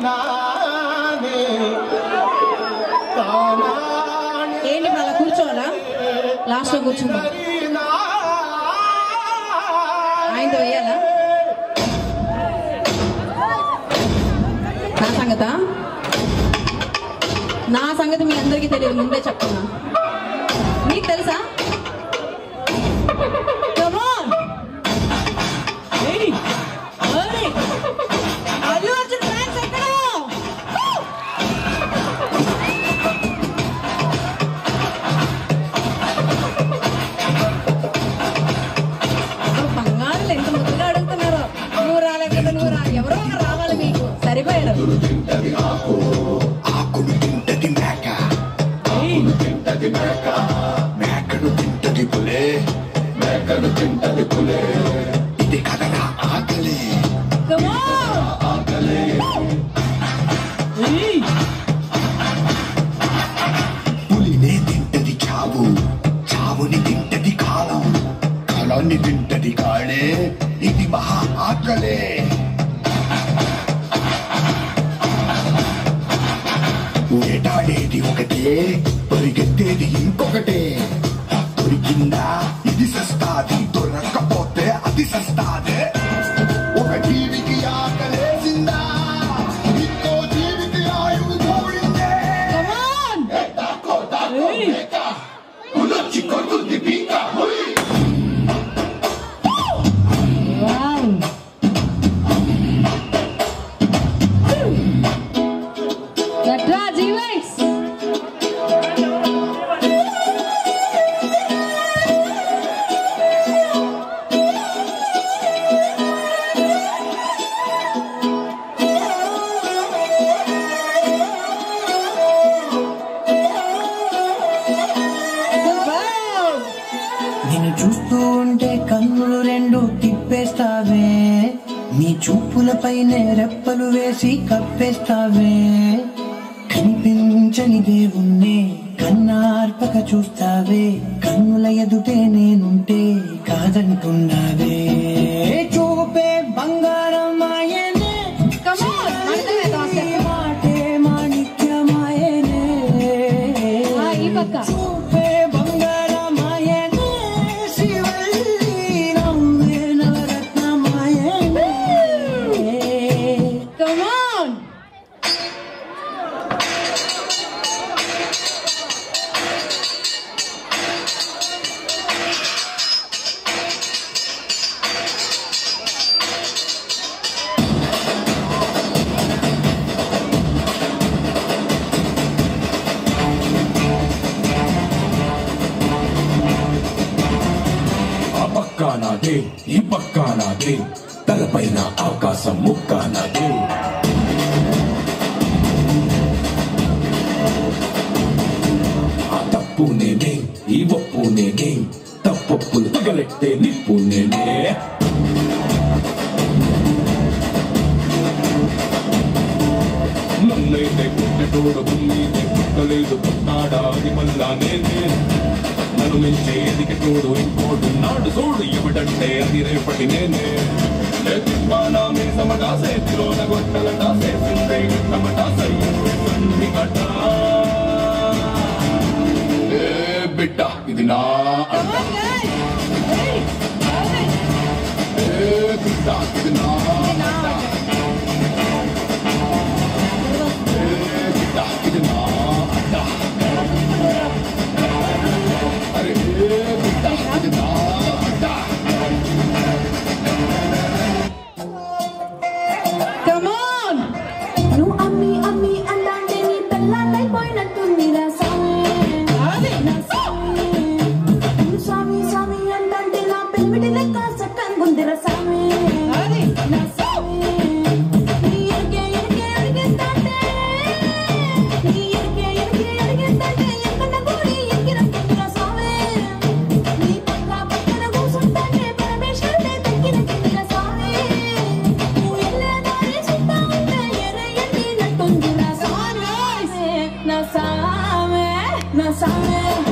ఏంటి ఇప్పుడు అలా కూర్చోవాలా లాస్ట్ లో కూర్చుందాం ఆయనతో వేయాలా నా సంగత నా సంగతి మీ అందరికీ తెలియదు ముందే చెప్తున్నా మీకు తెలుసా Come on! Hey! Hey! Allu Arjun fans ఎక్కడ? Woo! అసలు బంగారులు ఎంత ముద్దుగా అడుగుతున్నారు నువ్వు రాలేదు కదా నువ్వు రా ఎవరో ఒకరు రావాలి మీకు సరిపోయారు ఆకును తింటది మేక ఆకును తింటది మేక మేకను తింటది పులే మేకను తింటది పులే ఇది కదరా ఆకలి Come on! ఆకలి Hey! పులినే తింటది చావు చావుని తింటది కాలం కాలాన్ని తింటది కాళే ఇది మహా ఆకలే వేటాడేది ఒకటే పరిగెత్తేది ఇంకొకటే దొరికిందా ఇది సస్తాది దొరక్కపోతే అది సస్తాదే ఒక జీవికి ఆకలేసిందా ఇంకో జీవికి ఆయువు కూడిందే Come on! Hey! ఉలొచ్చి కొడుతుంది పీక హుయ్ Wow! ఎట్రా జీవైట్స్ నిన్ను చూస్తూ ఉంటే కన్నులు రెండు తిప్పేస్తావే నీ చూపులపైనే రెప్పలు వేసి కప్పేస్తావే కనిపించని దేవుణ్ణే కన్నార్పక చూస్తావే కన్నుల ఎదుటే నేనుంటే కాదంటున్నావే చూపే బంగారం ఆయనే Come on! మనతో వేద్దాం step. మాటే మాణిక్యమాయనే ఆ, ఈ పక్క. చూపే బంగారమాయనే శివల్లి నవ్వే నవరత్నమాయనే Come on! ఆ పక్క నాదే ఈ పక్క నాదే తలపైన ఆకాశం ముక్క నాదే ఆ తప్పు నేనే ఈ ఒప్పు నేనే తప్పప్పులు తగలెట్టే నిప్పు నేనే నన్నైతే పుట్టెటోడు భూమితే పుట్టలేదు పుట్టాడా అది మళ్ళా నేనే నన్ను మించే ఎదిగటోడు ఇంకోడు నాడు చూడు ఎవడంటే అది రేపటి నేనే లేతిప్పానా మీ సమటా సేతిలోన గొట్టలటా సేసిందే గట్టమటా సయ్యండి గట్ట ఏ బిడ్డ ఇది నా అడ్డ ఏ బిడ్డ ఇది నా అడ్డ ఏ బిడ్డ ఇది నా అడ్డ అరే ఏ బిడ్డ ఇది నా అడ్డ Come on! నువ్వు అమ్మి అమ్మి అందాంటే నీ పెళ్ళాలైపోయినట్టుంది రా స్వామి నా స్వామి నువ్వు స్వామి స్వామి అందాంటే నా పెళ్ళిటి లెక్క చక్కంగుంది రా స్వామి నా స్వామి నీ ఎరికే ఎరికే ఎరిగిందంటే నీ ఎరికే ఎరికే ఎరిగిందంటే ఎక్కడ గుడి ఎక్కినట్టుంది రా స్వామి నీ పక్క పక్కన కూసుంటానే పరమేశ్వరుడే దక్కినట్టుంది రా స్వామి నువ్వు వెళ్ళే దారి చూస్తా ఉంటే ఎర్ర ఎత్తినట్టుంది రా స్వామి నా సామే నా సామే